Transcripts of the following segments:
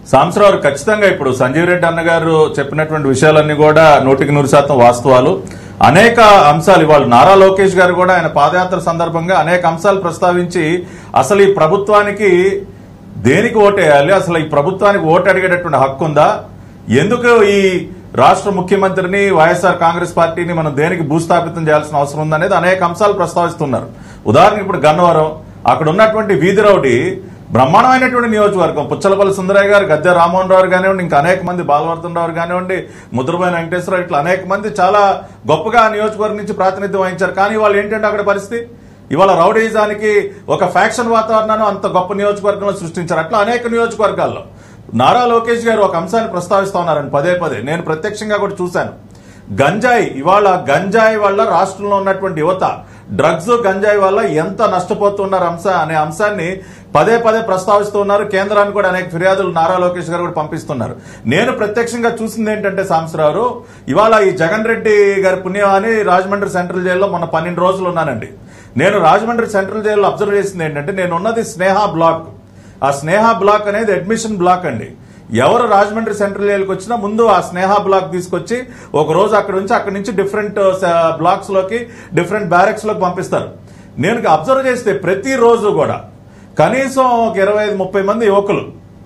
సాంసరావు ఖచ్చితంగా ఇప్పుడు సంజీవ్ రెడ్డి అన్నగారు చెప్పినటువంటి విషయాలన్నీ కూడా నూటికి నూరు శాతం వాస్తవాలు అనేక అంశాలు ఇవాళ నారా లోకేష్ గారు కూడా ఆయన పాదయాత్ర సందర్భంగా అనేక అంశాలు ప్రస్తావించి అసలు ఈ ప్రభుత్వానికి దేనికి ఓటేయాలి అసలు ఈ ప్రభుత్వానికి ఓటు అడిగేటటువంటి హక్కు ఉందా ఎందుకు ఈ రాష్ట్ర ముఖ్యమంత్రిని వైఎస్ఆర్ కాంగ్రెస్ పార్టీని మనం దేనికి భూస్థాపితం చేయాల్సిన అవసరం ఉందనేది అనేక అంశాలు ప్రస్తావిస్తున్నారు ఉదాహరణకి ఇప్పుడు గన్నవరం అక్కడ ఉన్నటువంటి వీధి రౌడీ బ్రహ్మాండమైనటువంటి నియోజకవర్గం పుచ్చలపల్లి సుందరయ్య గారు గద్దె రామ్మోహన్ రావు కానివ్వండి ఇంకా అనేక మంది బాలవర్ధన్ రావు కానివ్వండి ముద్రపోయిన వెంకటేశ్వరరావు ఇట్లా అనేక మంది చాలా గొప్పగా ఆ నియోజకవర్గం నుంచి ప్రాతినిధ్యం వహించారు కానీ వాళ్ళు ఏంటంటే అక్కడ పరిస్థితి ఇవాళ రౌడీజానికి ఒక ఫ్యాక్షన్ వాతావరణాన్ని అంత గొప్ప నియోజకవర్గంలో సృష్టించారు అట్లా అనేక నియోజకవర్గాల్లో నారా లోకేష్ గారు ఒక అంశాన్ని ప్రస్తావిస్తా ఉన్నారండి పదే పదే నేను ప్రత్యక్షంగా కూడా చూశాను గంజాయి ఇవాళ గంజాయి వల్ల రాష్ట్రంలో ఉన్నటువంటి యువత డ్రగ్స్ గంజాయి వల్ల ఎంత నష్టపోతున్నారు అంశ అనే అంశాన్ని పదే పదే ప్రస్తావిస్తూ ఉన్నారు కేంద్రానికి కూడా అనేక ఫిర్యాదులు నారా లోకేష్ గారు కూడా పంపిస్తున్నారు నేను ప్రత్యక్షంగా చూసింది ఏంటంటే సాంసరావు ఇవాళ ఈ జగన్ రెడ్డి గారి పుణ్యమాని రాజమండ్రి సెంట్రల్ జైల్లో మొన్న పన్నెండు రోజులు ఉన్నానండి నేను రాజమండ్రి సెంట్రల్ జైల్లో అబ్జర్వ్ చేసింది ఏంటంటే నేను ఉన్నది స్నేహ బ్లాక్ ఆ స్నేహ బ్లాక్ అనేది అడ్మిషన్ బ్లాక్ అండి ఎవరు రాజమండ్రి సెంట్రల్ జైలుకి వచ్చినా ముందు ఆ స్నేహ బ్లాక్ తీసుకొచ్చి ఒక రోజు అక్కడ నుంచి అక్కడ నుంచి డిఫరెంట్ బ్లాక్స్ లోకి డిఫరెంట్ బ్యారెక్స్ లోకి పంపిస్తారు నేను అబ్జర్వ్ చేస్తే ప్రతి రోజు కూడా కనీసం ఒక ఇరవై ఐదు ముప్పై మంది యువకులు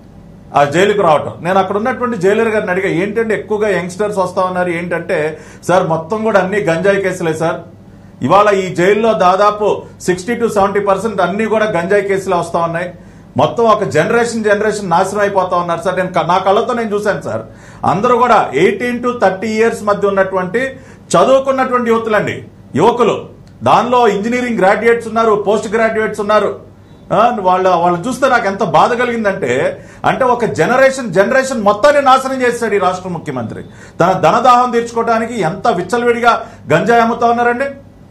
ఆ జైలుకు రావటం నేను అక్కడ ఉన్నటువంటి జైలర్ గారిని అడిగా ఏంటంటే ఎక్కువగా యంగ్స్టర్స్ వస్తా ఉన్నారు ఏంటంటే సార్ మొత్తం కూడా అన్ని గంజాయి కేసులే సార్ ఇవాళ ఈ జైల్లో దాదాపు సిక్స్టీ టు సెవెంటీ పర్సెంట్ అన్ని కూడా గంజాయి కేసులు వస్తా ఉన్నాయి మొత్తం ఒక జనరేషన్ జనరేషన్ నాశనం అయిపోతా ఉన్నారు సార్ నేను క- నా కళ్ళతో నేను చూశాను సార్ అందరూ కూడా ఎయిటీన్ టు థర్టీ ఇయర్స్ మధ్య ఉన్నటువంటి చదువుకున్నటువంటి యువతులండి యువకులు దానిలో ఇంజనీరింగ్ గ్రాడ్యుయేట్స్ ఉన్నారు పోస్ట్ గ్రాడ్యుయేట్స్ ఉన్నారు ఆ, వాళ్ళ వాళ్ళని చూస్తే నాకు ఎంత బాధ కలిగిందంటే అంటే ఒక జనరేషన్ జనరేషన్ మొత్తాన్ని నాశనం చేశాడు ఈ రాష్ట్ర ముఖ్యమంత్రి తన ధనదాహం తీర్చుకోవడానికి ఎంత విచ్చలవిడిగా గంజాయి అమ్ముతా ఉన్నారండి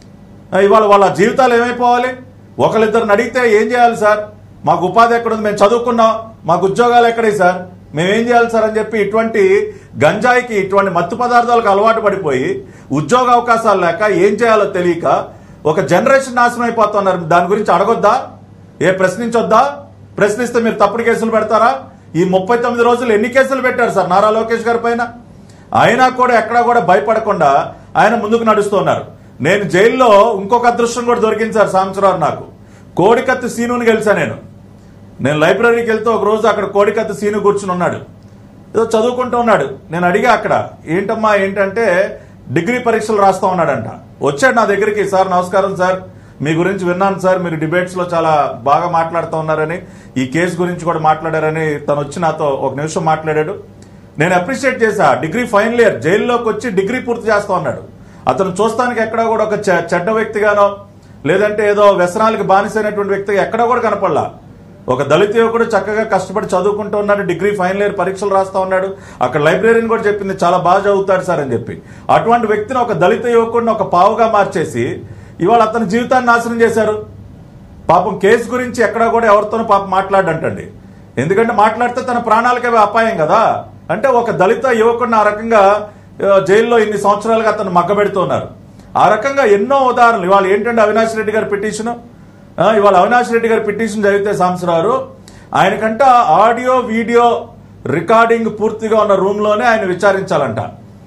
ఆ, ఇవాళ వాళ్ళ జీవితాలు ఏమైపోవాలి ఒకళ్ళిద్దరిని అడిగితే ఏం చేయాలి సార్ మాకు ఉపాధి ఎక్కడుంది మేము చదువుకున్నాం మాకు ఉద్యోగాలు ఎక్కడే సార్ మేము ఏం చేయాలి సార్ అని చెప్పి ఇటువంటి గంజాయికి ఇటువంటి మత్తు పదార్థాలకు అలవాటు పడిపోయి ఉద్యోగ అవకాశాలు లేక ఏం చేయాలో తెలియక ఒక జనరేషన్ నాశనం అయిపోతున్నారు దాని గురించి అడగొద్దా ఏ ప్రశ్నించొద్దా ప్రశ్నిస్తే మీరు తప్పుడు కేసులు పెడతారా ఈ ముప్పై తొమ్మిది రోజులు ఎన్ని కేసులు పెట్టారు సార్ నారా లోకేష్ గారి పైన అయినా కూడా ఎక్కడా కూడా భయపడకుండా ఆయన ముందుకు నడుస్తున్నారు నేను జైల్లో ఇంకొక అదృష్టం కూడా దొరికింది సార్ సాంబశివరావు నాకు కోడికత్తి సీనుని గెలిచా నేను నేను లైబ్రరీకి వెళ్తే ఒక రోజు అక్కడ కోడికత్తి సీను కూర్చుని ఉన్నాడు ఏదో చదువుకుంటూ ఉన్నాడు నేను అడిగా అక్కడ ఏంటమ్మా ఏంటంటే డిగ్రీ పరీక్షలు రాస్తా ఉన్నాడంట వచ్చాడు నా దగ్గరికి సార్ నమస్కారం సార్ మీ గురించి విన్నాను సార్ మీరు డిబేట్స్ లో చాలా బాగా మాట్లాడుతూ ఉన్నారని ఈ కేసు గురించి కూడా మాట్లాడారని తను వచ్చి నాతో ఒక నిమిషం మాట్లాడాడు నేను అప్రిషియేట్ చేశా డిగ్రీ ఫైనల్ ఇయర్ జైల్లోకి వచ్చి డిగ్రీ పూర్తి చేస్తా ఉన్నాడు అతను చూస్తానికి ఎక్కడ కూడా ఒక చె- చెడ్డ వ్యక్తిగానో లేదంటే ఏదో వ్యసనాలకు బానిసైనటువంటి వ్యక్తిగా ఎక్కడ కూడా కనపడలా ఒక దళిత యువకుడు చక్కగా కష్టపడి చదువుకుంటూ ఉన్నాడు డిగ్రీ ఫైనల్ ఇయర్ పరీక్షలు రాస్తా ఉన్నాడు అక్కడ లైబ్రరీని కూడా చెప్పింది చాలా బాగా చదువుతాడు సార్ అని చెప్పి అటువంటి వ్యక్తిని ఒక దళిత యువకుడిని ఒక పావుగా మార్చేసి ఇవాళ అతని జీవితాన్ని నాశనం చేశారు పాపం కేసు గురించి ఎక్కడా కూడా ఎవరితోనూ పాపం మాట్లాడంటండి ఎందుకంటే మాట్లాడితే తన ప్రాణాలకే అపాయం కదా అంటే ఒక దళిత యువకుడిని ఆ రకంగా ఆ, జైల్లో ఇన్ని సంవత్సరాలుగా అతను మగ్గబెడుతున్నారు ఆ రకంగా ఎన్నో ఉదాహరణలు ఇవాళ ఏంటంటే అవినాష్ రెడ్డి గారి పిటిషన్ ఇవాళ అవినాష్ రెడ్డి గారి పిటిషన్ చదివితే సాంసరావు ఆయనకంట ఆడియో వీడియో రికార్డింగ్ పూర్తిగా ఉన్న రూమ్ లోనే ఆయన విచారించాలంట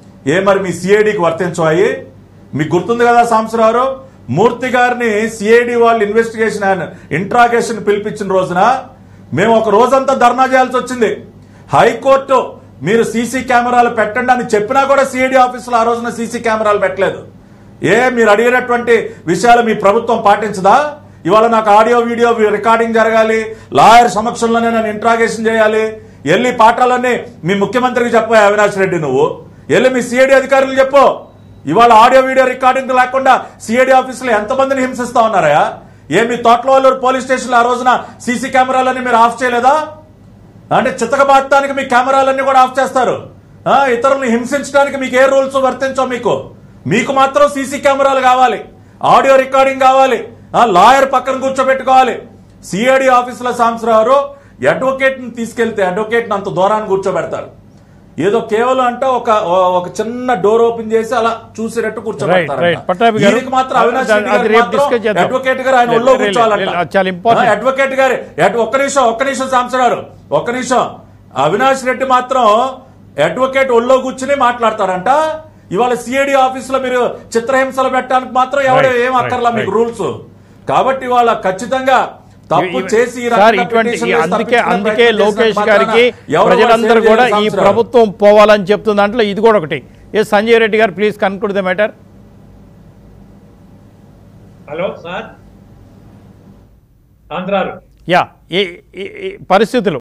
ఏ మరి మీ సిఐడికి వర్తించవాయి మీకు గుర్తుంది కదా సాంసరావు మూర్తి గారిని సిఐడి వాళ్ళు ఇన్వెస్టిగేషన్ ఆయన ఇంట్రాగేషన్ పిలిపించిన రోజున మేము ఒక రోజంతా ధర్నా చేయాల్సి వచ్చింది హైకోర్టు మీరు సీసీ కెమెరాలు పెట్టండి అని చెప్పినా కూడా సిఐడి ఆఫీసులో ఆ రోజున సీసీ కెమెరాలు పెట్టలేదు ఏ మీరు అడిగినటువంటి విషయాలు మీ ప్రభుత్వం పాటించదా ఇవాళ నాకు ఆడియో వీడియో రికార్డింగ్ జరగాలి లాయర్ సమక్షంలోనే నన్ను ఇంట్రాగేషన్ చేయాలి వెళ్ళి పాఠాలన్నీ మీ ముఖ్యమంత్రికి చెప్పా అవినాష్ రెడ్డి నువ్వు వెళ్ళి మీ సిఐడి అధికారులు చెప్పు ఇవాళ ఆడియో వీడియో రికార్డింగ్ లేకుండా సిఐడి ఆఫీసులో ఎంతమందిని హింసిస్తా ఉన్నారా ఏ మీ తోటలవల్లూరు పోలీస్ స్టేషన్లో ఆ రోజున సీసీ కెమెరాలన్నీ మీరు ఆఫ్ చేయలేదా అంటే చిత్తకబాడటానికి మీ కెమెరాలన్నీ కూడా ఆఫ్ చేస్తారు ఆ, ఇతరులను హింసించడానికి మీకు ఏ రూల్స్ వర్తించవు మీకు మీకు మాత్రం సీసీ కెమెరాలు కావాలి ఆడియో రికార్డింగ్ కావాలి ఆ, లాయర్ పక్కన కూర్చోబెట్టుకోవాలి సిఐడి ఆఫీసులో సాంసరావు అడ్వకేట్ ని తీసుకెళ్తే అడ్వకేట్ అంత దూరాన్ని కూర్చోబెడతారు ఏదో కేవలం అంటే ఒక ఒక చిన్న డోర్ ఓపెన్ చేసి అలా చూసేటట్టు Right, right. పట్టాభి గారు, కూర్చోబెడతారు మాత్రం అవినాష్ అది- రెడ్డి అది గారు రేపు మాత్రం discuss చేద్దాం. అడ్వకేట్ గారు ఆయన ఒళ్ళో లేదు, లేదు, కూర్చోవాలంట లేదు, అది చాలా important. ఆ, అడ్వకేట్ గారి అడ్- ఒక్క నిమిషం ఒక్క నిమిషం సాంసరారు ఒక్క నిమిషం అవినాష్ రెడ్డి మాత్రం అడ్వకేట్ ఒళ్ళో కూర్చుని మాట్లాడతారంట ఇవాళ సిఐడి ఆఫీసులో మీరు చిత్రహింసలు పెట్టడానికి మాత్రం ఎవరు Right, ఏం అక్కర్లా right, మీకు right. రూల్స్ కాబట్టి వాళ్ళ ఖచ్చితంగా తప్పు ఇవి- చేసి ఈ సార్ రకంగా ఇటువంటి petition ఈ వేసి అందుకే తప్పించుకునే అందుకే ప్రయత్నం లోకేష్ చేసినంత గారికి మాత్రాన ఎవరు ప్రజలందరూ వాళ్ళు కూడా సేవ్ ఈ చేయలేని ప్రభుత్వం పోవాలని చెప్తున్న దాంట్లో ఇది కూడా ఒకటి ఏ సంజయ్ రెడ్డి గారు please conclude the matter hello sir ఆంధ్రాలు యా ఈ ఈ- ఈ పరిస్థితులు